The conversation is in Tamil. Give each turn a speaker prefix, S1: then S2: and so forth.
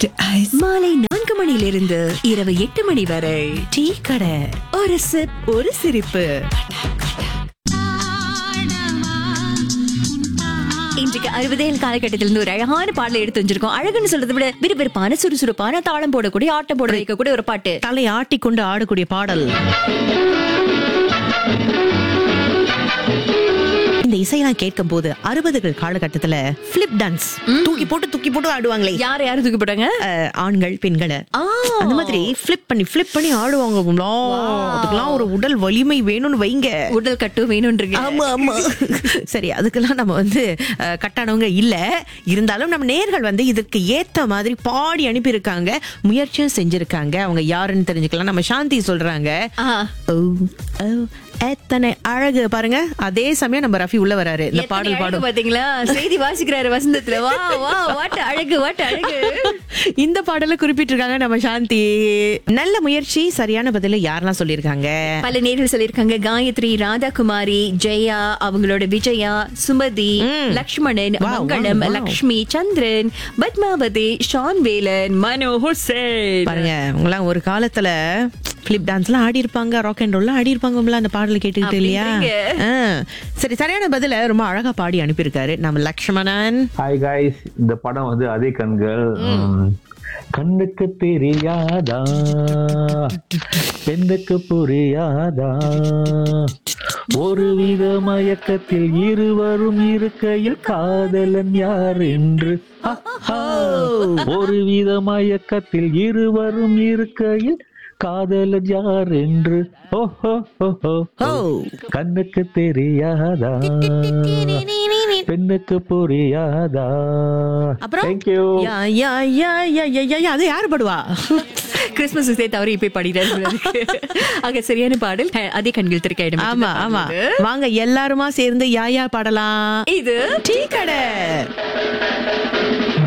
S1: சாஃப்ட் ஐஸ்
S2: மாலை நான்கு மணியிலிருந்து இரவு எட்டு மணி வரை
S1: டீ கடை
S2: ஒரு சிப் ஒரு சிரிப்பு இன்றைக்கு அறுபதேழு காலகட்டத்திலிருந்து ஒரு அழகான பாடலை எடுத்து வச்சிருக்கோம் அழகுன்னு சொல்றதை விட விறுவிறுப்பான சுறுசுறுப்பான தாளம் போடக்கூடிய ஆட்டம் போட வைக்கக்கூடிய ஒரு பாட்டு
S1: தலை ஆட்டிக்கொண்டு ஆடக்கூடிய பாடல் இந்த இசையெல்லாம் கேட்கும் போது அறுபதுகள் காலகட்டத்துல பிளிப் டான்ஸ் தூக்கி போட்டு தூக்கி போட்டு ஆடுவாங்களே
S2: யார் யாரு தூக்கி போட்டாங்க
S1: அஹ், ஆண்கள் பெண்களை
S2: ஆ.
S1: அந்த மாதிரி ஃபிளிப் பண்ணி ஃபிளிப் பண்ணி ஆடுவாங்க அதுக்கெல்லாம் ஒரு உடல் வலிமை வேணும்னு வைங்க
S2: உடல் கட்டு வேணும்ன்றீங்க
S1: ஆமா ஆமா சரி அதுக்கெல்லாம் நம்ம வந்து அஹ், கட்டானவங்க இல்ல இருந்தாலும் நம்ம நேர்கள் வந்து இதுக்கு ஏத்த மாதிரி பாடி அனுப்பியிருக்காங்க முயற்சியும் செஞ்சிருக்காங்க அவங்க யாருன்னு தெரிஞ்சுக்கலாம் நம்ம சாந்தி சொல்றாங்க
S2: ஆ.
S1: ஓ, ஓ, எத்தனை அழகு பாருங்க அதே சமயம் நம்ம ரஃபி உள்ள வராரு இந்த
S2: எத்தனை
S1: பாடல்
S2: அழகு
S1: பாடும்
S2: பாத்தீங்களா செய்தி வாசிக்கிறாரு வசந்தத்துல வா வா வாட்ட அழகு வாட்ட அழகு
S1: இந்த பாடல குறிப்பிட்டிருக்காங்க நம்ம சாந்தி நல்ல முயற்சி சரியான பதில யாரெல்லாம் சொல்லியிருக்காங்க
S2: பல நேர்கள் சொல்லியிருக்காங்க காயத்ரி ராதாகுமாரி ஜெயா அவங்களோட Vijaya Sumathi Lakshmanan
S1: Wow,
S2: Mangalam
S1: wow, wow.
S2: Lakshmi Chandran Padmavathi Shan Velan Mano Hussain
S1: பாருங்க உங்களாம் ஒரு காலத்துல பிளிப் டான்ஸ்லாம் ஆடி இருப்பாங்க ராக் அண்ட் ரோல்லாம் ஆடி இருப்பாங்க அந்த பாடல் கேட்டுக்கிட்டு இல்லையா
S2: அப்படின்றீங்க.
S1: ஆ. சரி சரியான பதில ரொம்ப அழகா பாடி அனுப்பியிருக்காரு நம்ம லக்ஷ்மணன்
S3: ஹாய் காய்ஸ் இந்த படம் வந்து அதே கண்கள் ம், கண்ணுக்கு தெரியாதா பெண்ணுக்கு புரியாதா ஒரு வித மயக்கத்தில் இருவரும் இருக்கையில் காதலன் யார் என்று ஆஹா. ஒரு வித மயக்கத்தில் இருவரும் இருக்கையில் காதலன் யார் என்று ஓஹோ ஓஹோ
S1: ஓ
S3: கண்ணுக்கு தெரியாதா பெண்ணுக்கு புரியாதா
S1: அப்புறம்?
S3: தேங்க்யூ
S1: யா யா யா யா யா யா யா அது யாரு பாடுவா
S2: கிறிஸ்துமஸ் சேர்த்து அவரு இப்ப பாடினாரு ஆக சரியான பாடல் அஹ், அதே கண்கள் திறக்க இடம்
S1: ஆமா ஆமா வாங்க எல்லாருமா சேர்ந்து யா யா பாடலாம்
S2: இது
S1: டீ கடை